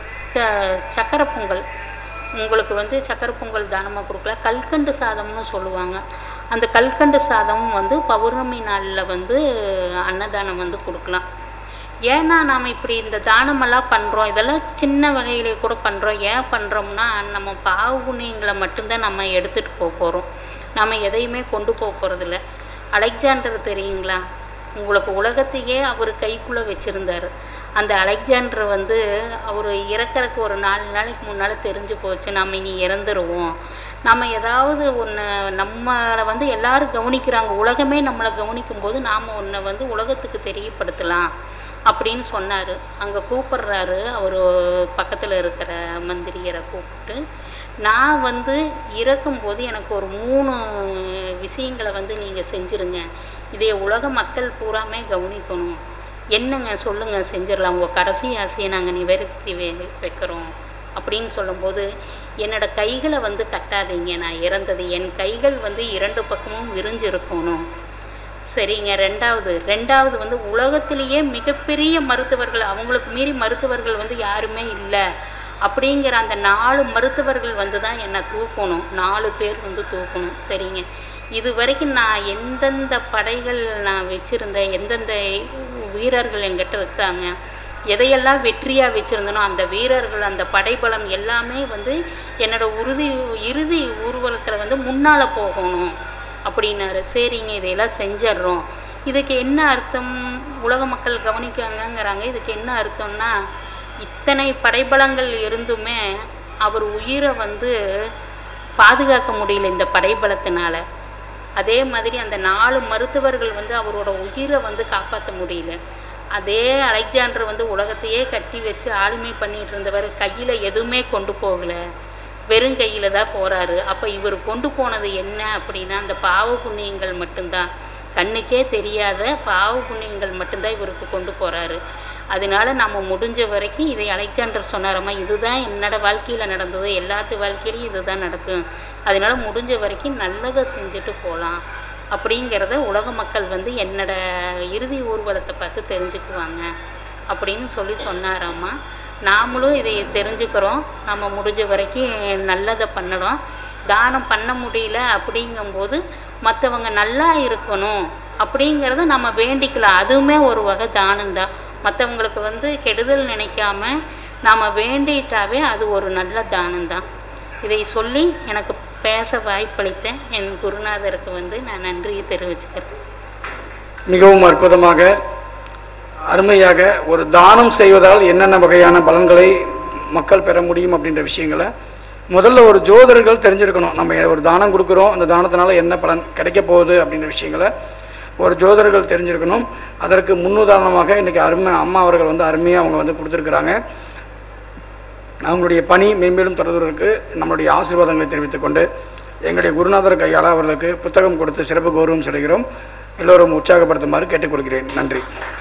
ச சக்கரை பொங்கல் உங்களுக்கு வந்து சக்கரை பொங்கல் தானமாக கொடுக்கலாம் கல்கண்டு சாதம்னு சொல்லுவாங்க அந்த கல்கண்டு சாதமும் வந்து பௌர்ணமி நாளில் வந்து அன்னதானம் வந்து கொடுக்கலாம் ஏன்னா நாம் இப்படி இந்த தானமெல்லாம் பண்ணுறோம் இதெல்லாம் சின்ன வகையிலே கூட பண்ணுறோம் ஏன் பண்ணுறோம்னா நம்ம பாவ புண்ணியங்களை மட்டும்தான் நம்ம எடுத்துகிட்டு போக போகிறோம் நம்ம எதையுமே கொண்டு போக போகிறதில்ல அலெக்சாண்டர் தெரியுங்களா உங்களுக்கு உலகத்தையே அவர் கைக்குள்ளே வச்சுருந்தார் அந்த அலெக்சாண்டர் வந்து அவர் இறக்கறக்கு ஒரு நாலு நாளைக்கு முன்னால் தெரிஞ்சு போச்சு நம்ம இனி இறந்துருவோம் நம்ம ஏதாவது ஒன்று நம்மளை வந்து எல்லாரும் கவனிக்கிறாங்க உலகமே நம்மளை கவனிக்கும் போது நாம் ஒன்றை வந்து உலகத்துக்கு தெரியப்படுத்தலாம் அப்படின்னு சொன்னார் அங்கே கூப்பிடுறாரு அவர் பக்கத்தில் இருக்கிற மந்திரியரை கூப்பிட்டு நான் வந்து இறக்கும்போது எனக்கு ஒரு மூணு விஷயங்களை வந்து நீங்கள் செஞ்சுருங்க இதை உலக மக்கள் பூராமே கவனிக்கணும் என்னங்க சொல்லுங்கள் செஞ்சிடலாம் உங்கள் கடைசி ஆசையை நாங்கள் நிவர்த்தி வை வைக்கிறோம் அப்படின்னு சொல்லும்போது என்னோட கைகளை வந்து கட்டாதீங்க நான் இறந்தது என் கைகள் வந்து இரண்டு பக்கமும் விரிஞ்சு இருக்கணும் சரிங்க ரெண்டாவது ரெண்டாவது வந்து உலகத்திலேயே மிகப்பெரிய மருத்துவர்கள் அவங்களுக்கு மீறி மருத்துவர்கள் வந்து யாருமே இல்லை அப்படிங்கிற அந்த நாலு மருத்துவர்கள் வந்து தான் என்னை தூக்கணும் நாலு பேர் வந்து தூக்கணும் சரிங்க இது வரைக்கும் நான் எந்தெந்த படைகள் நான் வச்சுருந்தேன் எந்தெந்த வீரர்கள் என்கிட்ட இருக்கிறாங்க எதையெல்லாம் வெற்றியாக வச்சுருந்தனோ அந்த வீரர்கள் அந்த படைபலம் எல்லாமே வந்து என்னோட உறுதி இறுதி ஊர்வலத்தில் வந்து முன்னால் போகணும் அப்படின்னாரு சரிங்க இதையெல்லாம் செஞ்சிட்றோம் இதுக்கு என்ன அர்த்தம் உலக மக்கள் கவனிக்காங்கங்கிறாங்க இதுக்கு என்ன அர்த்தம்னா இத்தனை படைபலங்கள் இருந்துமே அவர் உயிரை வந்து பாதுகாக்க முடியல இந்த படைபலத்தினால அதே மாதிரி அந்த நாலு மருத்துவர்கள் வந்து அவரோட உயிரை வந்து காப்பாற்ற முடியல அதே அலெக்சாண்டர் வந்து உலகத்தையே கட்டி வச்சு ஆளுமை பண்ணிட்டு இருந்தவர் கையில் எதுவுமே கொண்டு போகல வெறும் கையில் தான் போகிறாரு அப்போ இவர் கொண்டு போனது என்ன அப்படின்னா அந்த பாவ புண்ணியங்கள் மட்டும்தான் கண்ணுக்கே தெரியாத பாவ புண்ணியங்கள் மட்டும்தான் இவருக்கு கொண்டு போகிறாரு அதனால நம்ம முடிஞ்ச வரைக்கும் இதை அலெக்சாண்டர் சொன்னாரம்மா இதுதான் என்னோட வாழ்க்கையில் நடந்தது எல்லாத்து வாழ்க்கையிலையும் இதுதான் நடக்கும் அதனால முடிஞ்ச வரைக்கும் நல்லதை செஞ்சுட்டு போகலாம் அப்படிங்கிறத உலக மக்கள் வந்து என்னோட இறுதி ஊர்வலத்தை பார்த்து தெரிஞ்சுக்குவாங்க அப்படின்னு சொல்லி சொன்னாராம்மா நாமளும் இதை தெரிஞ்சுக்கிறோம் நம்ம முடிஞ்ச வரைக்கும் நல்லதை பண்ணணும் தானம் பண்ண முடியல அப்படிங்கும்போது மற்றவங்க நல்லா இருக்கணும் அப்படிங்கிறத நம்ம வேண்டிக்கலாம் அதுவுமே ஒரு வகை தானம்தான் மற்றவங்களுக்கு வந்து கெடுதல் நினைக்காம நாம் வேண்டிட்டாவே அது ஒரு நல்ல தானம்தான் இதை சொல்லி எனக்கு பேச வாய்ப்பளித்த என் குருநாதருக்கு வந்து நான் நன்றியை தெரிவிச்சுக்கிறேன் மிகவும் அற்புதமாக அருமையாக ஒரு தானம் செய்வதால் என்னென்ன வகையான பலன்களை மக்கள் பெற முடியும் அப்படின்ற விஷயங்களை முதல்ல ஒரு ஜோதிடர்கள் தெரிஞ்சிருக்கணும் நம்ம ஒரு தானம் கொடுக்குறோம் அந்த தானத்தினால என்ன பலன் கிடைக்க போகுது அப்படின்ற விஷயங்களை ஒரு ஜோதிடர்கள் தெரிஞ்சிருக்கணும் அதற்கு முன்னுதாரணமாக இன்றைக்கி அருமை அம்மா அவர்கள் வந்து அருமையாக அவங்க வந்து கொடுத்துருக்குறாங்க அவங்களுடைய பணி மேன்மேலும் தொடர்வதற்கு நம்மளுடைய ஆசீர்வாதங்களை தெரிவித்துக்கொண்டு எங்களுடைய குருநாதர் கையால் அவர்களுக்கு புத்தகம் கொடுத்து சிறப்பு கௌரவம் செலுகிறோம் எல்லோரும் உற்சாகப்படுத்துமாறு கேட்டுக்கொள்கிறேன் நன்றி